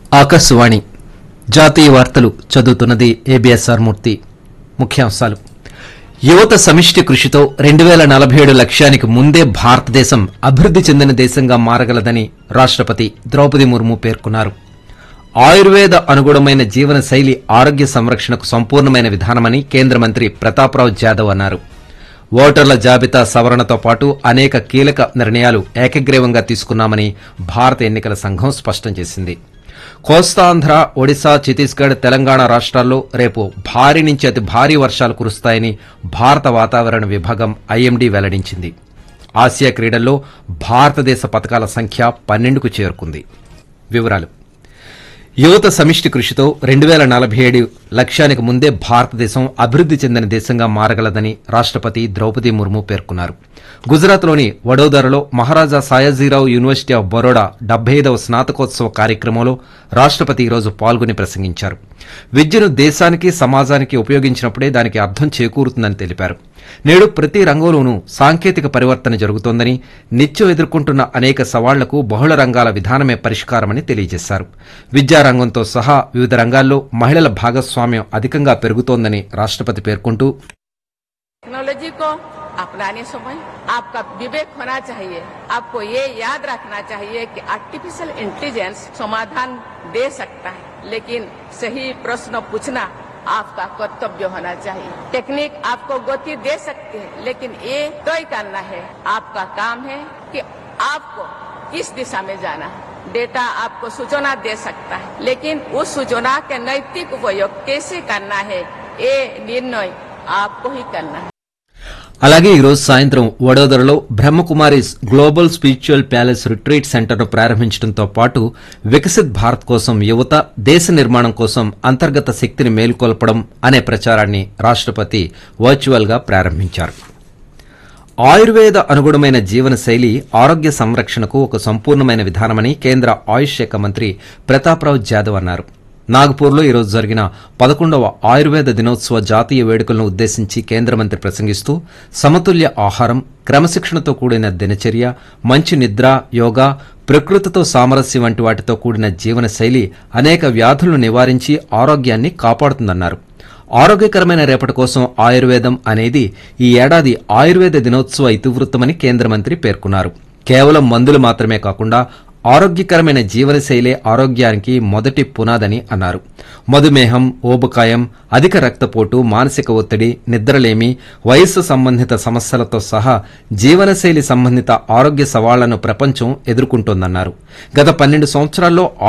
ఆకాశవాణి జాతీయ వార్తలు చదువుతున్నది ఏబిఎస్ఆర్ మూర్తి ముఖ్యాంశాలు యువత సమిష్టి కృషితో రెండు వేల నలభై ఏడు లక్ష్యానికి ముందే భారతదేశం అభివృద్ది చెందిన దేశంగా మారగలదని రాష్టపతి ద్రౌపది ముర్ము పేర్కొన్నారు ఆయుర్వేద అనుగుణమైన జీవన శైలి ఆరోగ్య సంరక్షణకు సంపూర్ణమైన విధానమని కేంద్ర మంత్రి ప్రతాప్రావు జాదవ్ అన్నారు ఓటర్ల జాబితా సవరణతో పాటు అనేక కీలక నిర్ణయాలు ఏకగ్రీవంగా తీసుకున్నామని భారత ఎన్నికల సంఘం స్పష్టం చేసింది కోస్తాంధ్ర ఒడిశా ఛత్తీస్గఢ్ తెలంగాణ రాష్ట్రాల్లో రేపు భారీ నుంచి అతి భారీ వర్షాలు కురుస్తాయని భారత వాతావరణ విభాగం ఐఎండీ వెల్లడించింది ఆసియా క్రీడల్లో భారతదేశ పథకాల సంఖ్య పన్నెండుకు చేరుకుంది వివరాలు యువత సమిష్టి కృషితో రెండు వేల నలభై ఏడు లక్ష్యానికి ముందే భారతదేశం అభివృద్ది చెందిన దేశంగా మారగలదని రాష్టపతి ద్రౌపది ముర్ము పేర్కొన్నారు గుజరాత్లోని వడోదరలో మహారాజా సాయాజీరావు యూనివర్సిటీ ఆఫ్ బరోడా డెబ్బై ఐదవ స్నాతకోత్సవ కార్యక్రమంలో రాష్టపతి ఈరోజు పాల్గొని ప్రసంగించారు విద్యను దేశానికి సమాజానికి ఉపయోగించినప్పుడే దానికి అర్థం చేకూరుతుందని తెలిపారు నేడు ప్రతి రంగంలోనూ సాంకేతిక పరివర్తన జరుగుతోందని నిత్యం ఎదుర్కొంటున్న అనేక సవాళ్లకు బహుళ రంగాల విధానమే పరిష్కారమని తెలియజేశారు విద్యారంగంతో సహా వివిధ రంగాల్లో మహిళల భాగస్వామ్యం అధికంగా పెరుగుతోందని రాష్టపతి పేర్కొంటూ टेक्नोलॉजी को अपनाने समय आपका विवेक होना चाहिए आपको ये याद रखना चाहिए कि आर्टिफिशियल इंटेलिजेंस समाधान दे सकता है लेकिन सही प्रश्न पूछना आपका कर्तव्य होना चाहिए टेक्निक आपको गति दे सकती है लेकिन ये तय करना है आपका काम है कि आपको किस दिशा में जाना है डेटा आपको सूचना दे सकता है लेकिन उस सूचना के नैतिक उपयोग कैसे करना है ये निर्णय आपको ही करना है అలాగే ఈ రోజు సాయంత్రం వడోదరలో Brahmakumaris global spiritual palace retreat సెంటర్ను ప్రారంభించడంతో పాటు వికసిత్ భారత్ కోసం యువత దేశ నిర్మాణం కోసం అంతర్గత శక్తిని మేల్కొల్పడం అనే ప్రచారాన్ని రాష్టపతి వర్చువల్ గా ప్రారంభించారు ఆయుర్వేద అనుగుణమైన జీవన శైలి ఆరోగ్య సంరక్షణకు ఒక సంపూర్ణమైన విధానమని కేంద్ర ఆయుష్ శాఖ మంత్రి ప్రతాప్రావు జాదవ్ అన్నారు నాగపూర్లో ఈరోజు జరిగిన పదకొండవ ఆయుర్వేద దినోత్సవ జాతీయ వేడుకలను ఉద్దేశించి కేంద్ర మంత్రి ప్రసంగిస్తూ సమతుల్య ఆహారం క్రమశిక్షణతో కూడిన దినచర్య మంచి నిద్ర యోగా ప్రకృతితో సామరస్యం వంటి వాటితో కూడిన జీవన శైలి అనేక వ్యాధులను నివారించి ఆరోగ్యాన్ని కాపాడుతుందన్నారు ఆరోగ్యకరమైన రేపటి కోసం ఆయుర్వేదం అనేది ఈ ఏడాది ఆయుర్వేద దినోత్సవ ఇతివృత్తమని కేంద్ర మంత్రి పేర్కొన్నారు కేవలం మందులు మాత్రమే కాకుండా ఆరోగ్యకరమైన జీవనశైలే ఆరోగ్యానికి మొదటి పునాదని అన్నారు మధుమేహం ఓబకాయం అధిక రక్తపోటు మానసిక ఒత్తిడి నిద్రలేమి వయస్సు సంబంధిత సమస్యలతో సహా జీవనశైలి సంబంధిత ఆరోగ్య సవాళ్లను ప్రపంచం ఎదుర్కొంటోందన్నారు గత పన్నెండు సంవత్సరాల్లో